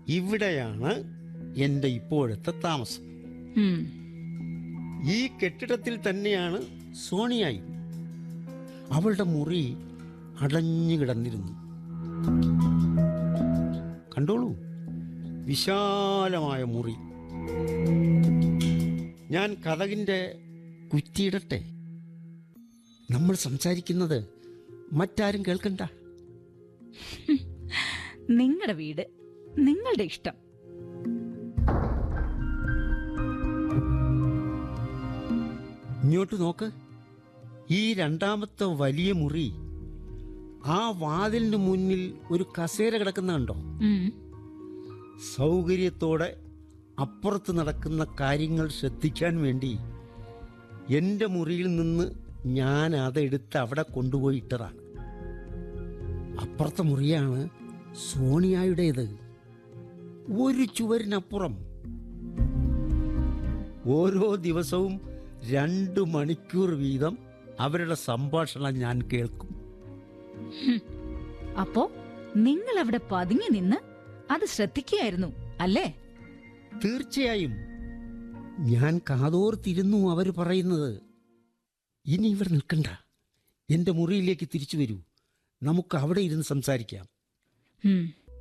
ഇവിടെയാണ് എൻ്റെ ഇപ്പോഴത്തെ താമസം ഉം. ഈ കെട്ടിടത്തിൽ തന്നെയാണ് സോണിയായി അവളുടെ മുറി അടഞ്ഞു കിടന്നിരുന്നു കണ്ടോളൂ വിശാലമായ മുറി ഞാൻ കഥകിൻ്റെ കുറ്റിയിടട്ടെ നമ്മൾ സംസാരിക്കുന്നത് മറ്റാരും കേൾക്കണ്ട നിങ്ങളുടെ വീട് നിങ്ങളുടെ ഇഷ്ടം ഇങ്ങോട്ട് നോക്ക് ഈ രണ്ടാമത്തെ വലിയ മുറി ആ വാതിലിന് മുന്നിൽ ഒരു കസേര കിടക്കുന്ന കണ്ടോ ഉം. സൗകര്യത്തോടെ അപ്പുറത്ത് നടക്കുന്ന കാര്യങ്ങൾ ശ്രദ്ധിക്കാൻ വേണ്ടി എൻ്റെ മുറിയിൽ നിന്ന് ഞാൻ അതെടുത്ത് അവിടെ കൊണ്ടുപോയി ഇട്ടതാണ് അപ്പുറത്തെ മുറിയാണ് സോണിയായുടേത് ഒരു ചുവരിനപ്പുറം ഓരോ ദിവസവും രണ്ട് മണിക്കൂർ വീതം അവരുടെ സംഭാഷണം ഞാൻ കേൾക്കും അപ്പോ നിങ്ങൾ അവിടെ പതുങ്ങി നിന്ന് അത് ശ്രദ്ധിക്കുകയായിരുന്നു അല്ലേ തീർച്ചയായും ഞാൻ കാതോർത്തിരുന്നു അവർ പറയുന്നത് ഇനി ഇവിടെ നിൽക്കണ്ട എൻ്റെ മുറിയിലേക്ക് തിരിച്ചു വരൂ നമുക്ക് അവിടെ ഇരുന്ന് സംസാരിക്കാം ഉം.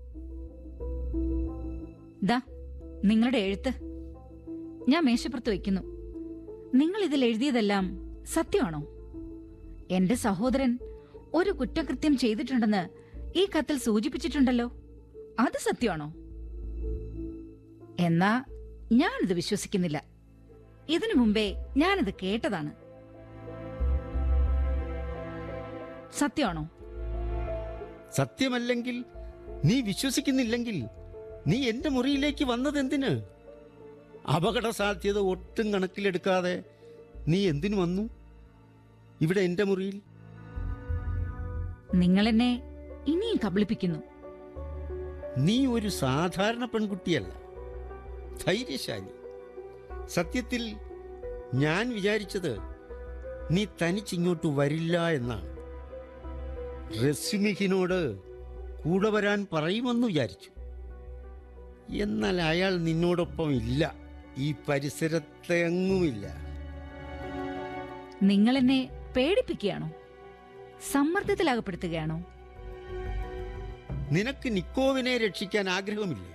ദാ നിങ്ങളുടെ എഴുത്ത് ഞാൻ മേശപ്പുറത്ത് വയ്ക്കുന്നു നിങ്ങൾ ഇതിൽ എഴുതിയതെല്ലാം സത്യമാണോ എന്റെ സഹോദരൻ ഒരു കുറ്റകൃത്യം ചെയ്തിട്ടുണ്ടെന്ന് ഈ കത്തിൽ സൂചിപ്പിച്ചിട്ടുണ്ടല്ലോ അത് സത്യമാണോ എന്നാ ഞാനിത് വിശ്വസിക്കുന്നില്ല ഇതിനു മുമ്പേ ഞാനിത് കേട്ടതാണ് സത്യമാണോ സത്യമല്ലെങ്കിൽ നീ വിശ്വസിക്കുന്നില്ലെങ്കിൽ നീ എൻ്റെ മുറിയിലേക്ക് വന്നതെന്തിന് അപകട സാധ്യത ഒട്ടും കണക്കിലെടുക്കാതെ നീ എന്തിനു വന്നു ഇവിടെ എൻ്റെ മുറിയിൽ നിങ്ങൾ എന്നെ ഇനിയും കബളിപ്പിക്കുന്നു നീ ഒരു സാധാരണ പെൺകുട്ടിയല്ല ധൈര്യശാലി സത്യത്തിൽ ഞാൻ വിചാരിച്ചത് നീ തനിച്ചിങ്ങോട്ട് വരില്ല എന്നാണ് റസ്മിഹിനോട് കൂടെ വരാൻ പറയുമെന്ന് വിചാരിച്ചു എന്നാൽ അയാൾ നിന്നോടൊപ്പം ഇല്ല ഈ പരിസരത്തെങ്ങുമില്ല നിങ്ങൾ എന്നെ പേടിപ്പിക്കുകയാണോ സമ്മർദ്ദത്തിലകപ്പെടുത്തുകയാണോ നിനക്ക് നിക്കോവിനെ രക്ഷിക്കാൻ ആഗ്രഹമില്ലേ